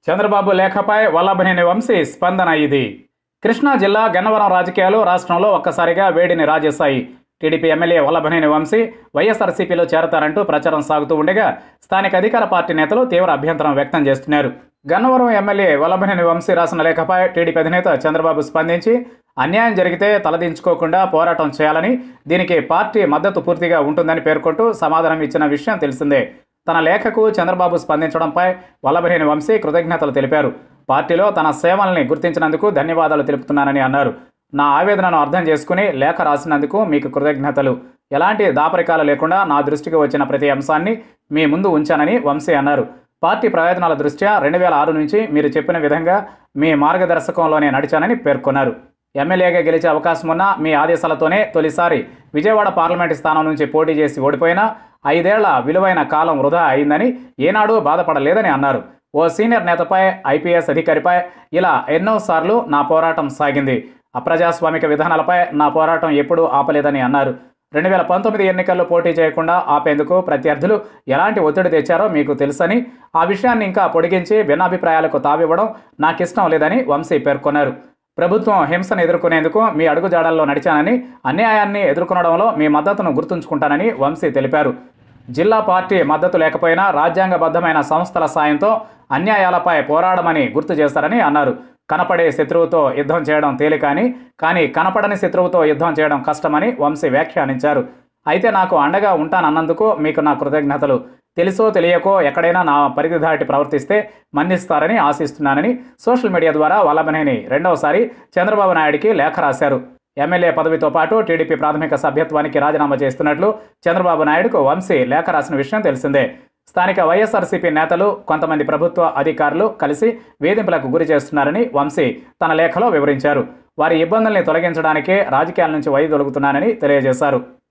చంద్రబాబు లేఖపై వల్లభనేని వంశీ స్పందన ఇది కృష్ణా జిల్లా గన్నవరం రాజకీయాలు రాష్ట్రంలో ఒక్కసారిగా వేడిని రాజేశాయి టీడీపీ ఎమ్మెల్యే వల్లభనేని వంశీ వైఎస్ఆర్సీపీలో చేరతారంటూ ప్రచారం సాగుతూ ఉండగా స్థానిక అధికార పార్టీ నేతలు తీవ్ర అభ్యంతరం వ్యక్తం చేస్తున్నారు గన్నవరం ఎమ్మెల్యే వల్లభనేని వంశీ రాసిన లేఖపై టీడీపీ అధినేత చంద్రబాబు స్పందించి అన్యాయం జరిగితే తలదించుకోకుండా పోరాటం చేయాలని దీనికి పార్టీ మద్దతు పూర్తిగా ఉంటుందని పేర్కొంటూ సమాధానం ఇచ్చిన విషయం తెలిసిందే తన లేఖకు చంద్రబాబు స్పందించడంపై వల్లభనేని వంశీ కృతజ్ఞతలు తెలిపారు పార్టీలో తన సేవల్ని గుర్తించినందుకు ధన్యవాదాలు తెలుపుతున్నానని అన్నారు నా ఆవేదనను అర్థం చేసుకుని లేఖ రాసినందుకు మీకు కృతజ్ఞతలు ఎలాంటి దాపరికాలు లేకుండా నా దృష్టికి వచ్చిన ప్రతి అంశాన్ని మీ ముందు ఉంచానని వంశీ అన్నారు పార్టీ ప్రయోజనాల దృష్ట్యా రెండు వేల ఆరు నుంచి మీరు చెప్పిన విధంగా మీ మార్గదర్శకంలోనే నడిచానని పేర్కొన్నారు ఎమ్మెల్యేగా గెలిచే అవకాశం ఉన్న మీ ఆదేశాలతోనే తొలిసారి విజయవాడ పార్లమెంటు స్థానం నుంచి పోటీ చేసి ఓడిపోయినా ఐదేళ్ల విలువైన కాలం వృధా అయిందని ఏనాడూ బాధపడలేదని అన్నారు ఓ సీనియర్ నేతపై ఐపీఎస్ అధికారిపై ఇలా ఎన్నోసార్లు నా పోరాటం సాగింది అప్రజాస్వామిక విధానాలపై నా పోరాటం ఎప్పుడూ ఆపలేదని అన్నారు రెండు వేల పంతొమ్మిది ఎన్నికల్లో పోటీ చేయకుండా ఆపేందుకు ప్రత్యర్థులు ఎలాంటి ఒత్తిడి తెచ్చారో మీకు తెలుసని ఆ విషయాన్ని ఇంకా పొడిగించి భిన్నాభిప్రాయాలకు తావివ్వడం నాకిష్టం లేదని వంశీ పేర్కొన్నారు ప్రభుత్వం హింసను ఎదుర్కొనేందుకు మీ అడుగుజాడల్లో నడిచానని అన్యాయాన్ని ఎదుర్కొనడంలో మీ మద్దతును గుర్తుంచుకుంటానని వంశీ తెలిపారు జిల్లా పార్టీ మద్దతు లేకపోయినా రాజ్యాంగబద్ధమైన సంస్థల సాయంతో అన్యాయాలపై పోరాడమని గుర్తు చేస్తారని అన్నారు కనపడే శత్రువుతో యుద్ధం చేయడం తేలికని కానీ కనపడని శత్రువుతో యుద్ధం చేయడం కష్టమని వంశీ వ్యాఖ్యానించారు అయితే నాకు అండగా ఉంటానన్నందుకు మీకు నా కృతజ్ఞతలు తెలుసో తెలియకో ఎక్కడైనా నా పరిధి దాటి ప్రవర్తిస్తే మన్నిస్తారని ఆశిస్తున్నానని సోషల్ మీడియా ద్వారా వల్లభనేని రెండవసారి చంద్రబాబు నాయుడికి లేఖ రాశారు ఎమ్మెల్యే పదవితో పాటు టీడీపీ ప్రాథమిక సభ్యత్వానికి రాజీనామా చేస్తున్నట్లు చంద్రబాబు నాయుడుకు వంశీ లేఖ రాసిన విషయం తెలిసిందే స్థానిక వైఎస్ఆర్సీపీ నేతలు కొంతమంది ప్రభుత్వ అధికారులు కలిసి వేధింపులకు గురి చేస్తున్నారని వంశీ తన లేఖలో వివరించారు వారి ఇబ్బందుల్ని తొలగించడానికే రాజకీయాల నుంచి వైదొలుగుతున్నానని తెలియజేశారు